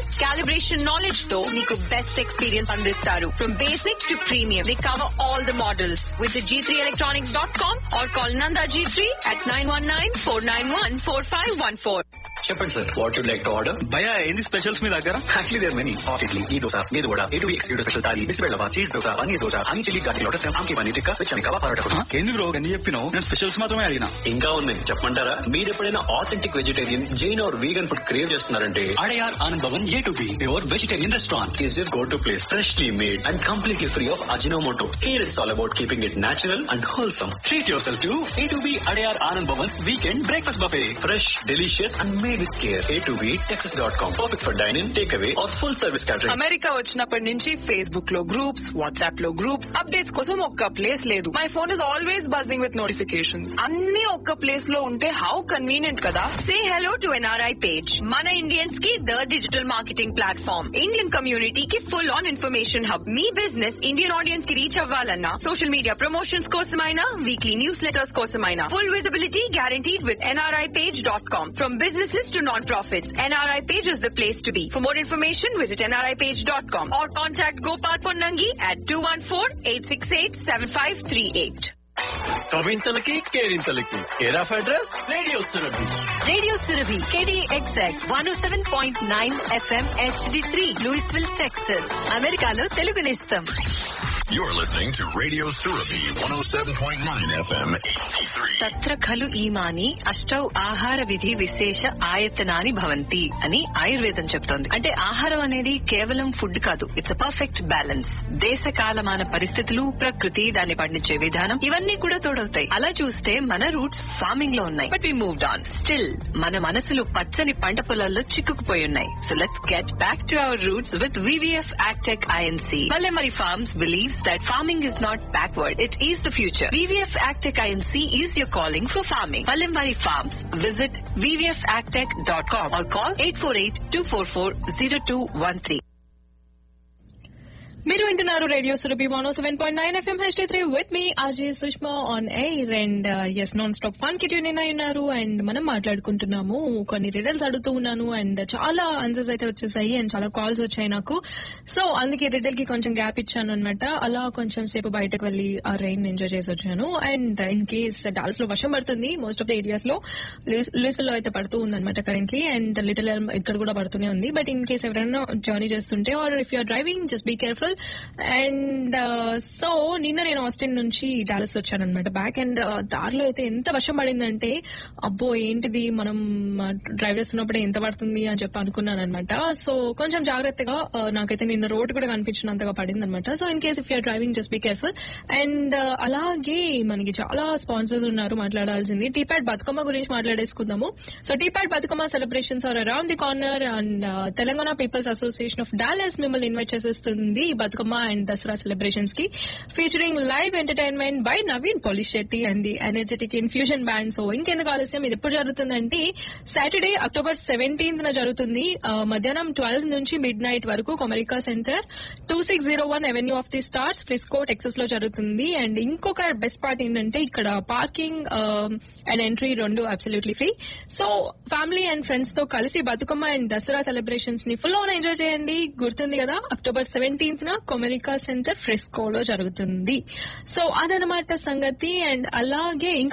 Plus calibration knowledge తో మీకు best experience అందిస్తారు from basic to premium they cover all the models visit G three electronics dot com or call Nanda G three at nine one nine four nine one four five one four చెప్పండి sir what you'd like to order భయ ఏంది specials మీ దగ్గర actually there many hot idli ఈ దోశ మీద కూడా ఎటు ఎక్స్క్యూడ్ స్పెషల్ తాలి బిస్బెల్లవా cheese dosa paneer dosa honey chilli garlic lotus ఆమ్కి పన్నీర్ టిక్కా విచ్ కవా పరోటా ఏంది బ్రో ఎన్ని చెప్పినావు నేను స్పెషల్స్ మాత్రమే అడిగినా ఇంకా ఉంది చెప్పమంటారా మీరు ఎప్పుడైనా authentic vegetarian Jain or vegan food crave చేస్తున్నారంటే Adyar Anand Bhavan A to B your vegetarian restaurant is your go to place freshly made and completely free of Ajinomoto here it's all about keeping it natural and wholesome treat yourself to A to B Adyar Anand Bhavan's weekend breakfast buffet fresh delicious and made with care A to B Texas dot com perfect for dyne in take away or full service catering America వచ్చినప్పటి నుంచి Facebook లో groups WhatsApp లో groups updates కోసం ఒక్క place లేదు my phone is always buzzing with notifications అన్ని ఒక్క place లో ఉంటే హౌ కన్వీనియంట్ కదా Say hello to NRI page. Mana Indians की the digital marketing platform. Indian community की full on information hub. Me business Indian audience की reach అవ్వాలన్నా social media promotions కోసమైనా weekly newsletters కోసమైనా full visibility guaranteed with nripage.com. From businesses to non-profits, NRI page is the place to be. For more information, visit nripage.com or contact Gopal Ponnangi at 214-868-7538. కవింతలకి కేరింతలకి care of address radio Surabhi Radio Surabhi, KDXX 107.9 FM HD3, Louisville, Texas. అమెరికాలో తెలుగు నేస్తం You're listening to Radio Surabhi 107.9 FM HD3. తత్ర ఖలు ఈమాని అష్టౌ ఆహార విధి విశేష ఆయతనాని భవంతి అని ఆయుర్వేదం చెప్తోంది అంటే ఆహారం అనేది కేవలం ఫుడ్ కాదు ఇట్స్ అ పర్ఫెక్ట్ బ్యాలెన్స్ దేశ కాలమాన పరిస్థితులు ప్రకృతి దాన్ని పండించే విధానం ఇవన్నీ కూడా తోడవుతాయి అలా చూస్తే మన రూట్స్ ఫార్మింగ్ లో ఉన్నాయి but we moved on still మన మనసులు పచ్చని పంట పొలాల్లో చిక్కుకుపోయి ఉన్నాయి so let's get back to our roots with VVF agtech INC Palamari Farms believes that farming is not backward, it is the future. VVF Agtech INC is your calling for farming. Palamari Farms. Visit vvfagtech.com or call 848-244-0213. మీరు వింటున్నారు radio Surabhi one seven point nine FM H three with me Ajay Sushma on air and as non stop fun కి tune అయి ఉన్నారు and మనం మాట్లాడుకుంటున్నాము కొన్ని riddles అడుగుతూ ఉన్నాను and చాలా ఆన్సర్స్ అయితే వచ్చేసాయి అండ్ చాలా కాల్స్ వచ్చాయి నాకు సో అందుకే రిడల్ కి కొంచెం గ్యాప్ ఇచ్చాను అనమాట అలా కొంచెం సేపు బయటకు వెళ్లి ఆ రెయిన్ ఎంజాయ్ చేసి వచ్చాను అండ్ ఇన్ కేస్ డాల్స్ లో వర్షం పడుతుంది మోస్ట్ ఆఫ్ ద ఏరియాస్ లో లూస్విల్ లో అయితే పడుతూ ఉంది అనమాట కరెంట్లీ అండ్ లిటిల్ ఇక్కడ కూడా పడుతూనే ఉంది బట్ ఇన్ కేస్ ఎవరైనా జర్నీ చేస్తుంటే or if you're driving just be careful and so నిన్న నేను ఆస్టిన్ నుంచి డాలస్ వచ్చానమాట బ్యాక్ అండ్ దారిలో అయితే ఎంత వర్షం పడిందంటే అబ్బో ఏంటిది మనం డ్రైవ్ చేస్తున్నప్పుడే ఎంత పడుతుంది అని చెప్పి అనుకున్నాను అనమాట సో కొంచెం జాగ్రత్తగా ఆ, నాకైతే నిన్న రోడ్ కూడా కనిపించినంతగా పడింది అనమాట so in case if you're driving just be careful and అలాగే మనకి చాలా స్పాన్సర్స్ ఉన్నారు మాట్లాడాల్సింది టీప్యాడ్ బతుకమ్మ గురించి మాట్లాడేసుకుందాము so TPAD Bathukamma celebrations are around the corner and Telangana people's association of Dallas మిమ్మల్ని ఇన్వైట్ చేసేస్తుంది ఈ బతుకమ్మ అండ్ దసరా సెలబ్రేషన్స్ కి featuring live entertainment by Naveen police Shetty and the energetic infusion band so ఇంకెందుకు ఆలస్యం ఇది ఎప్పుడు జరుగుతుందంటే సాటర్డే అక్టోబర్ సెవెంటీన్త్ న జరుగుతుంది ఆ, మధ్యాహ్నం ట్వెల్వ్ నుంచి మిడ్ నైట్ వరకు Comerica Center two six zero one Avenue of the Stars Frisco Texas లో జరుగుతుంది అండ్ ఇంకొక బెస్ట్ పార్ట్ ఏంటంటే ఇక్కడ పార్కింగ్ అండ్ ఎంట్రీ రెండు absolutely free so family and friends తో కలిసి బతుకమ్మ అండ్ దసరా సెలబ్రేషన్స్ ని ఫుల్ ఆన్ ఎంజాయ్ చేయండి గుర్తుంది కదా అక్టోబర్ సెవెంటీన్త్ న కొమెరికా సెంటర్ ఫ్రెస్కోలో జరుగుతుంది సో అదనమాట సంగతి అండ్ అలాగే ఇంకా